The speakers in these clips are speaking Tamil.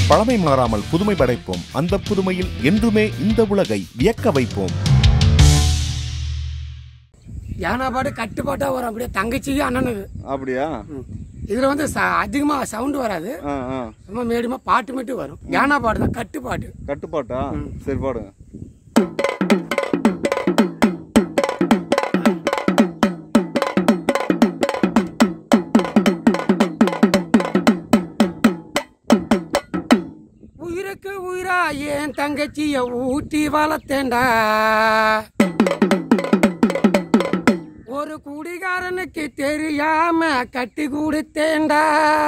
பழமை மலராமல் புதுமை படைப்போம் அந்த புதுமையில் என்றுமே இந்த உலகை வியக்க வைப்போம் யானா பாட்டு கட்டுப்பாட்டாக வரும் அப்படியே தங்கச்சிக்கு அண்ணனுக்கு அப்படியா இதில் வந்து ச அதிகமாக சவுண்டு வராது ஆ ஆ ரொம்ப மீடியமாக பாட்டு மட்டும் வரும் யானா பாட்டு தான் கட்டுப்பாட்டு கட்டுப்பாட்டா சரி பாடுங்க உயிருக்கு உயிரா என் தங்கச்சிய ஊட்டி வளர்த்தேன்டா ஒரு குடிகாரனுக்கு தெரியாம கட்டி கொடுத்தேன்டா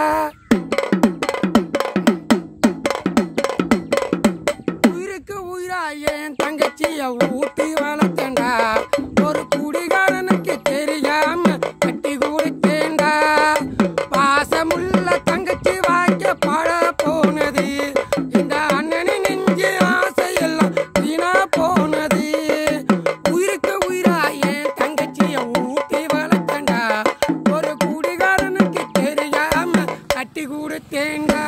உயிருக்கு உயிரா என் தங்கச்சிய ஊட்டி வளர்த்தேன்டா ஒரு குடிகாரனுக்கு தெரியாம கட்டி கொடுத்தேன்டா பாசமுள்ள தங்கச்சி வாய்க்க பழ போனது இந்த அண்ணனின் நெஞ்சு ஆசையெல்லாம் வீணா போனது உயிருக்கு உயிரா என் தங்கச்சிய ஊட்டி வளர்த்தேன்டா ஒரு குடிகாரனுக்கு தெரியாம கட்டி கொடுத்தேன்டா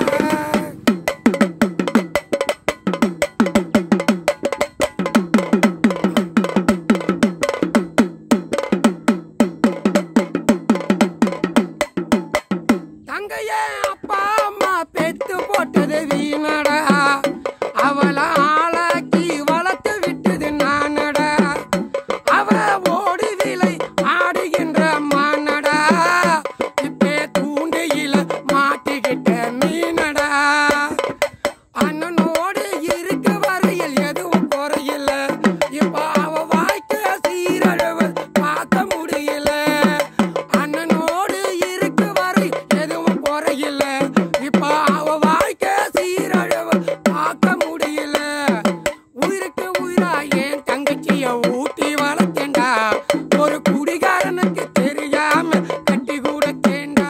தங்கைய அப்பா அம்மா பெத்து போட்டது வீணடா அவளை ஆளாக்கி வளர்த்து விட்டது நானடா அவ ஓடி விலை ஆடுகின்ற மானடா இப்பே தூண்டியில மாட்டிக்கிட்ட மீனடா அண்ணனோடு இருக்க வரையில் எதுவும் குறையில இப்ப அவ வாழ்க்கை சீரழிவு பார்க்க முடியல அண்ணனோடு இருக்க வரை எதுவும் குறையில இப்ப அவ வாழ்க்கை சீரழிவு பார்க்க முடியல உயிருக்கு உயிரா என் தங்கச்சிய ஊட்டி வளர்த்தேன்டா ஒரு குடிகாரனுக்கு தெரியாம கட்டி கொடுத்தேன்டா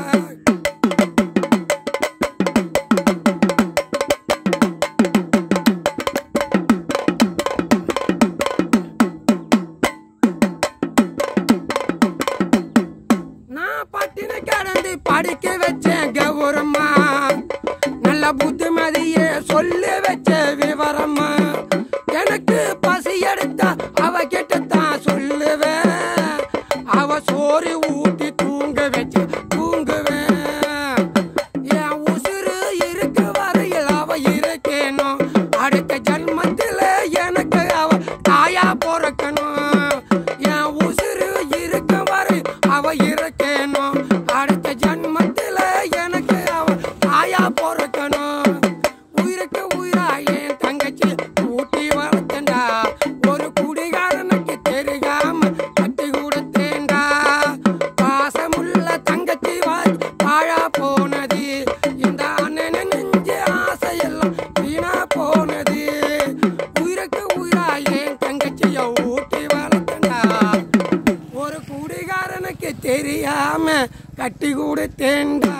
நான் பட்டின கடந்து படிக்க வச்சேன் கௌரம்மா நல்ல புத்திமதியே சொல்லி வச்ச விவரம்மா எனக்கு பசி எடுத்தா அவ கிட்டத்தான் சொல்லுவேன் அவ சோறு ஊட்டி தூங்க வச்சு தூங்குவேன் என் உசுறு இருக்க வரையில் அவ இருக்கேனும் அடுத்த ஜன்மத்தில் எனக்கு அவ தாயா பிறக்கணும் என் உசுறு இருக்க வரை அவ இருக்கேனும் அடுத்த ஜன்மத்தில் எனக்கு அவ தாயா பிறக்கணும் உயிருக்கு உயிரா என் தங்கச்சி ஊட்டி வளர்த்தேன்டா ஒரு குடிகாரனுக்கு தெரியாம கட்டி கொடுத்தேன்டா பாசமுள்ள தங்கச்சி வாய் பாழா போனது இந்த அண்ணன் நெஞ்சு ஆசையெல்லாம் வீணா போனது உயிருக்கு உயிரா என் தங்கச்சிய ஊட்டி வளர்த்தேன்டா ஒரு குடிகாரனுக்கு தெரியாம கட்டி கொடுத்தேன்டா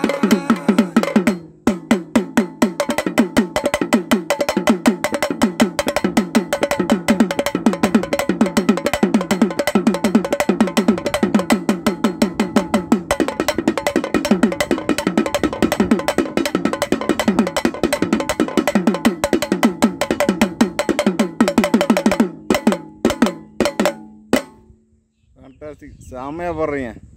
ஃபேண்டாஸ்டிக் செம்மையாக பாடுறீங்க